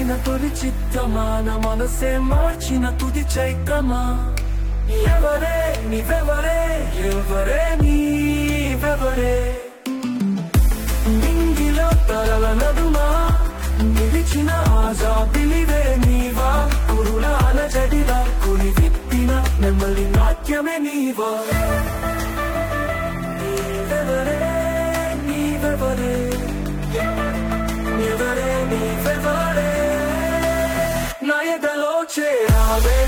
కలిసిన తొలి చిత్తమాన మనసే మార్చిన తుది చైత్రమా ఎవరే నీవెవరే ఎవరే నీవెవరే నింగిలో తరల నడుమా నిలిచిన ఆజాదిలివే నీవా కురుల అలజడిలా కుని విప్పిన నెమ్మలి నాట్యమే నీవా నీవెవరే నీవెవరే నీవెవరే నీవెవరే నా ఎదలో చేరావే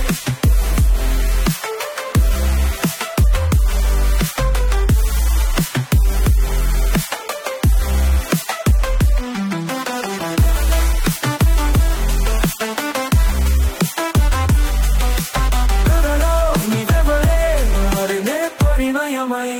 కథలో నీవెవరే మారినే పరిణయమై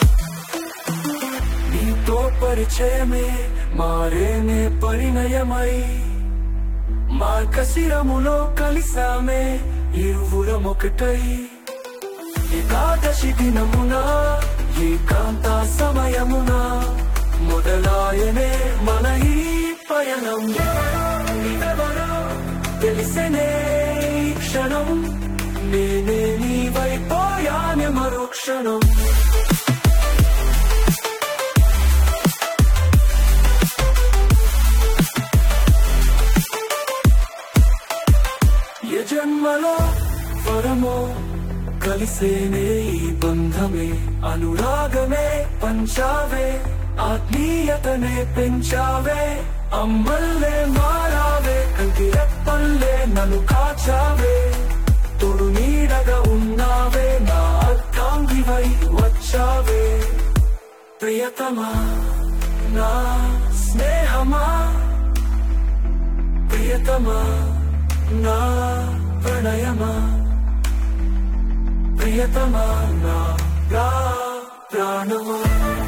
నీతో పరిచయమే మారేనే పరిణయమై మార్గశిరములో కలిసామే ఇరువురం ఒకటై ఏకాదశి దినమున ఏకాంత సమయమున మొదలాయనే మన ఈ పయనం నీవెవరో తెలిసెనే ఈ క్షణం నేనే నీవైపోయానే మరో క్షణం ఏ జన్మలో వరమో కలిసేనే ఈ బంధమే అనురాగమే పంచావే ఆత్మీయతనే పెంచావే అమ్మల్లే మారావే కంటి రెప్పల్లే నన్ను కాచావే తోడు నీడగా ఉన్నావే నా అర్థాంగివై వచ్చావే ప్రియతమా నా స్నేహమా ప్రియతమా నా ప్రణయమా ప్రియతమా నా ప్రా- ప్రాణమా